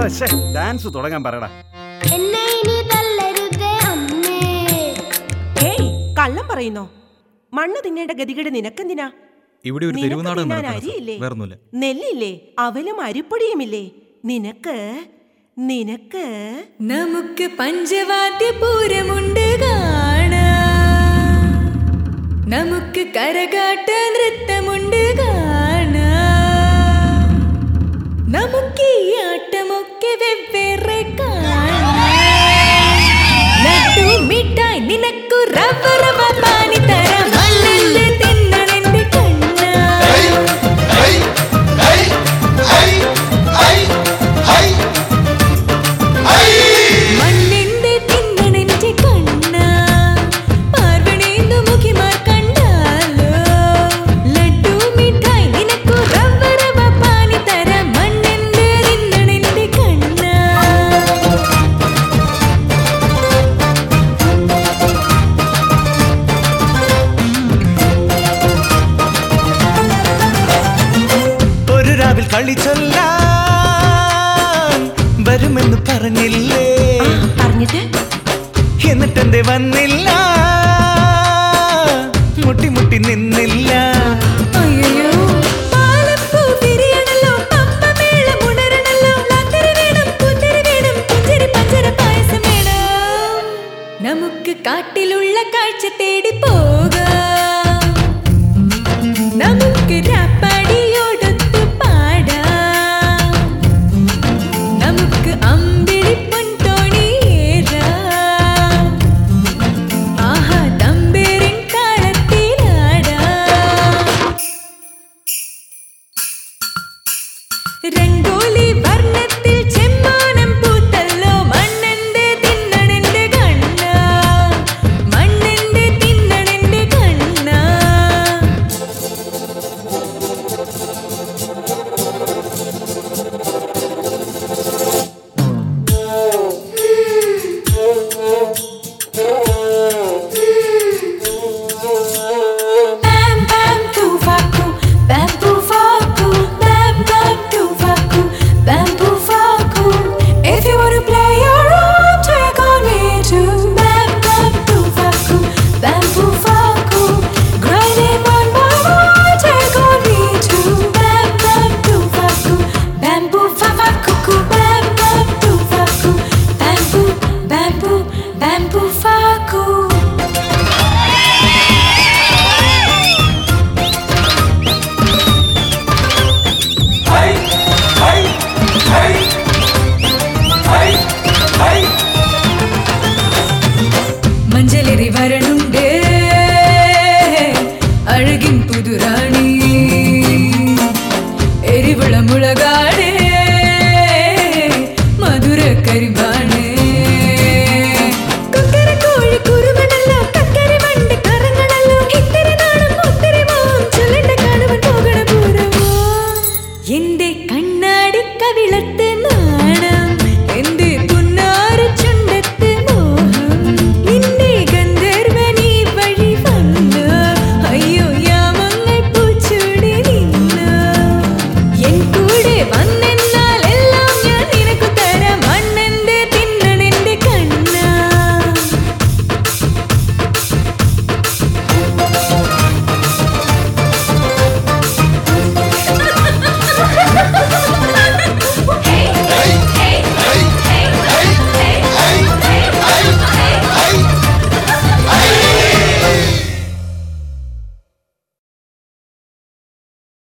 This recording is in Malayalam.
എടാ ശ്ശേ, ഡാൻസ് തുടങ്ങാൻ പറയടാ എന്നെ ഇനി തള്ളരുതേ അമ്മേ ഏയ് കള്ളം പറയുന്നോ മണ്ണ് തിന്നേണ്ട ഗതികേട് നിനക്കെന്തിനാ ഇവിടെ ഒരു നിനക്ക് തെരുവ് നാടകം തിന്നാൻ നടക്കണം അരിയില്ലേ സാർ. വേറൊന്നുമില്ല നെല്ലില്ലേ അവലും അരിപ്പൊടിയുമില്ലേ നിനക്ക് നിനക്ക് നമുക്ക് പഞ്ചവാദ്യപൂരമുണ്ട് കാണാം നമുക്ക് കരകാട്ട നൃത്തമുണ്ട് കാണാം നമുക്ക് ഈ ആട്ടമൊക്കെ വെവ്വേറെ കാണാം ലഡു മിഠായി നിനക്കു റവ റവ പാനി തരാം മണ്ണെന്റെ തിന്നണെന്റെ കണ്ണ മണ്ണിന്റെ തിന്നണെന്റെ കണ്ണ പാർവണേന്ദു മുഖിമാർ കണ്ടാലോ ലഡു മിഠായി നിനക്കു റവ റവ പാനി തരാം മണ്ണിന്റെ തിന്നണെന്റെ കണ്ണ ഒരു രാവിൽ കളി ചൊല്ലാൻ വരുമെന്ന് പറഞ്ഞില്ലേ പറഞ്ഞിട്ട് എന്നിട്ടെന്തേ വന്നില്ല മുട്ടി മുട്ടി നിന്നില്ല അയ്യോ പാലപ്പൂ വിരിയണല്ലോ പമ്പമേളം ഉണരണല്ലോ ലത്തരി വേണം കുത്തരി വേണം പുഞ്ചരി പഞ്ചര പായസം വേണം നമുക്ക് കാട്ടിലുള്ള കാഴ്ച തേടി പോകാം നമുക്ക് രാപ്പാടിയോടൊത്തു പാടാം നമുക്ക് അമ്പിളി പൊൻതോണിയേറാം ആഹാ തമ്പേരിൻ താളത്തിലാടാം രംഗോലി വർണ്ണത്തിൽ ചെമ്മാനം പൂത്തല്ലോ മണ്ണെന്റെ തിന്നണെന്റെ കണ്ണ മണ്ണെന്റെ തിന്നണെന്റെ കണ്ണ Bam bam tuvaku, bamboo faku, bam bam tuvaku, bamboo faku. If you wanna play your own, take on me too. Bam bam tuvaku, bamboo faku. Grinding one by one, take on me too. Bam bam tuvaku, bamboo faku, bam bam tuvaku, bamboo, bamboo, bamboo faku. മഞ്ചലേറി വരണു